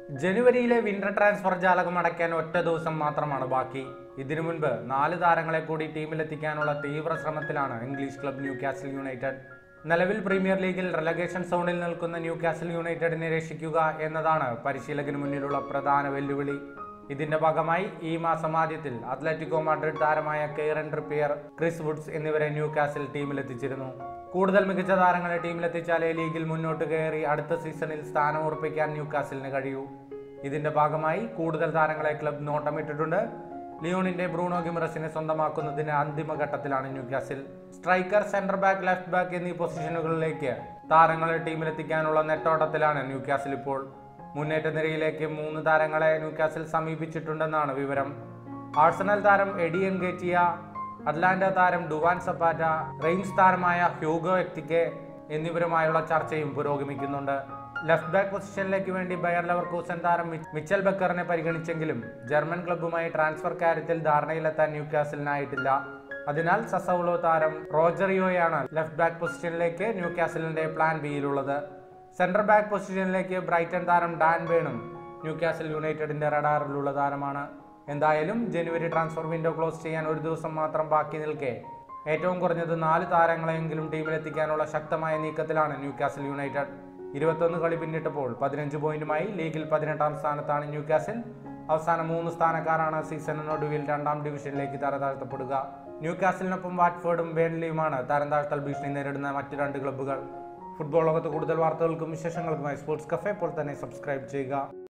ജനുവരിയിലെ winter transfer ജാലകം അടയ്ക്കാൻ ഒറ്റ ദിവസം മാത്രമാണ് ബാക്കി ഇതിനു മുൻപ് നാല് താരങ്ങളെ കൂടി ടീമിലെത്തിക്കാനുള്ള തീവ്ര ശ്രമത്തിലാണ് English club Newcastle United നിലവിൽ പ്രീമിയർ ലീഗിൽ റെലഗേഷൻ സോണിൽ നിൽക്കുന്ന ന്യൂ കാസിൽ യുണൈറ്റഡിനെ രക്ഷിക്കുക എന്നതാണ് പരിശീലകന് മുന്നിലുള്ള പ്രധാന വെല്ലുവിളി ഇതിന്റെ ഭാഗമായി ഈ മാസം ആദ്യത്തിൽ അത്ലറ്റിക്കോ മാഡ്രിഡ് താരമായ കെയറൻ ട്രിപ്പിയർ ക്രിസ് വുഡ്സ് എന്നിവരെ ന്യൂ കാസിൽ ടീമിലെത്തിച്ചിരുന്നു കൂടുതൽ മികച്ച താരങ്ങളെ ടീമിലെത്തിച്ചാലേ ലീഗിൽ മുന്നോട്ട് കയറി അടുത്ത സീസണിൽ സ്ഥാനം ഉറപ്പിക്കാൻ ന്യൂ കാസിലിന് കഴിയൂ ഇതിന്റെ ഭാഗമായി കൂടുതൽ താരങ്ങളെ ക്ലബ് നോട്ടമിട്ടിട്ടുണ്ട് ലിയോണിന്റെ ബ്രൂണോ ഗിമറസിനെ സ്വന്തമാക്കുന്നതിന് അന്തിമഘട്ടത്തിലാണ് Newcastle striker center back left back എന്നീ പൊസിഷനുകളിലേക്ക് താരങ്ങളെ ടീമിലെത്തിക്കാനുള്ള നെട്ടോട്ടത്തിലാണ് ന്യൂ കാസിൽ ഇപ്പോൾ മുന്നേറ്റ നിരയിലേക്ക് മൂന്ന് താരങ്ങളെ ന്യൂകാസിൽ സമീപിച്ചിട്ടുണ്ടെന്നാണ് വിവരം ആഴ്സണൽ താരം എഡിയൻ ഗേറ്റിയ അറ്റ്ലാന്റ താരം ഡുവാൻ സപ്പാറ്റ റെയിൻസ് താരമായ ഹ്യൂഗോ എക്തിക്കെ എന്നിവരുമായുള്ള ചർച്ചയും പുരോഗമിക്കുന്നുണ്ട് ലെഫ്റ്റ് ബാക്ക് പൊസിഷനിലേക്ക് വേണ്ടി ബയർ ലെവർകൂസൻ താരം മി- മിച്ചൽ ബക്കറിനെ പരിഗണിച്ചെങ്കിലും ജർമ്മൻ ക്ലബ്ബുമായി ട്രാൻസ്ഫർ കാര്യത്തിൽ ധാരണയിലെത്താൻ ന്യൂകാസിലിനായിട്ടില്ല അതിനാൽ സസൗളോ താരം റോജറിയോയാണ് ലെഫ്റ്റ് ബാക്ക് പൊസിഷനിലേക്ക് ന്യൂകാസിലിന്റെ പ്ലാൻ ബിയിലുള്ളത് സെൻട്രൽ ബാക്ക് പൊസിഷനിലേക്ക് ബ്രൈറ്റൺ താരം ഡാൻ ബേണും ന്യൂകാസിൽ യുണൈറ്റഡിന്റെ റഡാറിലുള്ള താരമാണ് എന്തായാലും ജനുവരി ട്രാൻസ്ഫർ വിൻഡോ ക്ലോസ് ചെയ്യാൻ ഒരു ദിവസം മാത്രം ബാക്കി നിൽക്കെ ഏറ്റവും കുറഞ്ഞത് നാല് താരങ്ങളെങ്കിലും ടീമിലെത്തിക്കാനുള്ള ശക്തമായ നീക്കത്തിലാണ് ന്യൂകാസിൽ യുണൈറ്റഡ് ഇരുപത്തൊന്ന് കളി പിന്നിട്ടപ്പോൾ പതിനഞ്ച് പോയിന്റുമായി ലീഗിൽ പതിനെട്ടാം സ്ഥാനത്താണ് ന്യൂകാസിൽ അവസാന മൂന്ന് സ്ഥാനക്കാരാണ് സീസണിനൊടുവിൽ രണ്ടാം ഡിവിഷനിലേക്ക് തരതാഴ്ത്തപ്പെടുക ന്യൂകാസിലിനൊപ്പം വാറ്റ്ഫോർഡും ബേൺലിയുമാണ് തരംതാഴ്ത്തൽ ഭീഷണി നേരിടുന്ന മറ്റ് രണ്ട് ക്ലബ്ബുകൾ ഫുട്ബോൾ ലോകത്ത് കൂടുതൽ വാർത്തകൾക്കും വിശേഷങ്ങൾക്കുമായി സ്പോർട്സ് കഫേ ഇപ്പോൾ തന്നെ സബ്സ്ക്രൈബ് ചെയ്യുക